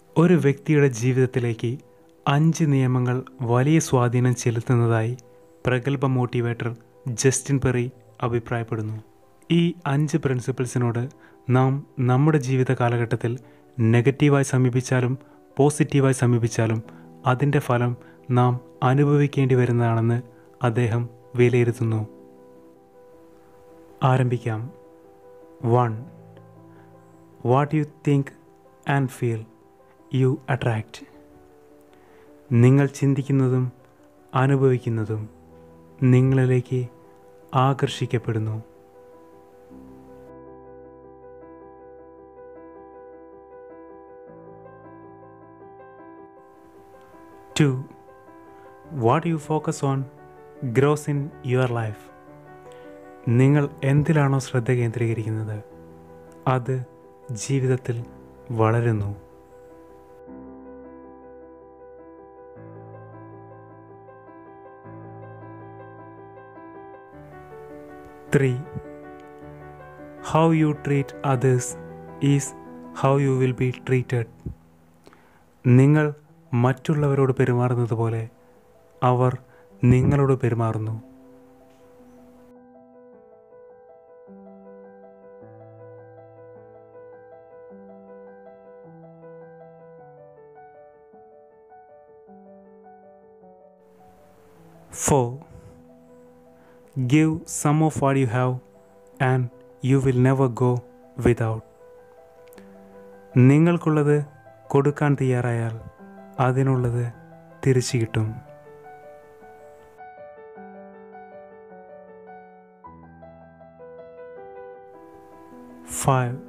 ഒരു വ്യക്തിയുടെ ജീവിതത്തിലേക്ക് അഞ്ച് നിയമങ്ങൾ വലിയ സ്വാധീനം ചെലുത്തുന്നതായി പ്രഗത്ഭ മോട്ടിവേറ്റർ ജസ്റ്റിൻ പെറി അഭിപ്രായപ്പെടുന്നു ഈ അഞ്ച് പ്രിൻസിപ്പിൾസിനോട് നാം നമ്മുടെ ജീവിത കാലഘട്ടത്തിൽ നെഗറ്റീവായി സമീപിച്ചാലും പോസിറ്റീവായി സമീപിച്ചാലും അതിൻ്റെ ഫലം നാം അനുഭവിക്കേണ്ടി വരുന്നതാണെന്ന് അദ്ദേഹം വിലയിരുത്തുന്നു ആരംഭിക്കാം one what you think and feel you attract നിങ്ങൾ ചിന്തിക്കുന്നതും അനുഭവിക്കുന്നതും നിങ്ങളിലേക്ക് ആകർഷിക്കപ്പെടുന്നു two what you focus on grows in your life നിങ്ങൾ എന്തിലാണോ ശ്രദ്ധ കേന്ദ്രീകരിക്കുന്നത് അത് ജീവിതത്തിൽ വളരുന്നു three how you treat others is how you will be treated നിങ്ങൾ മറ്റുള്ളവരോട് പെരുമാറുന്നത് പോലെ അവർ നിങ്ങളോട് പെരുമാറുന്നു four give some of what you have and you will never go without നിങ്ങൾക്കുള്ളത് കൊടുക്കാൻ തയ്യാറായാൽ അതിനുള്ളത് തിരിച്ചു കിട്ടും five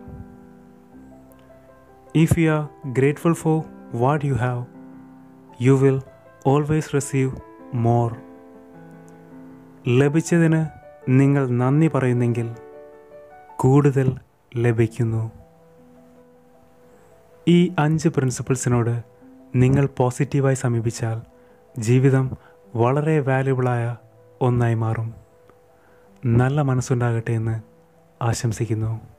if you are grateful for what you have you will always receive more ലഭിച്ചതിന് നിങ്ങൾ നന്ദി പറയുന്നെങ്കിൽ കൂടുതൽ ലഭിക്കുന്നു ഈ അഞ്ച് പ്രിൻസിപ്പിൾസിനോട് നിങ്ങൾ പോസിറ്റീവായി സമീപിച്ചാൽ ജീവിതം വളരെ വാല്യുബിളായ ഒന്നായി മാറും നല്ല മനസ്സുണ്ടാകട്ടെ എന്ന് ആശംസിക്കുന്നു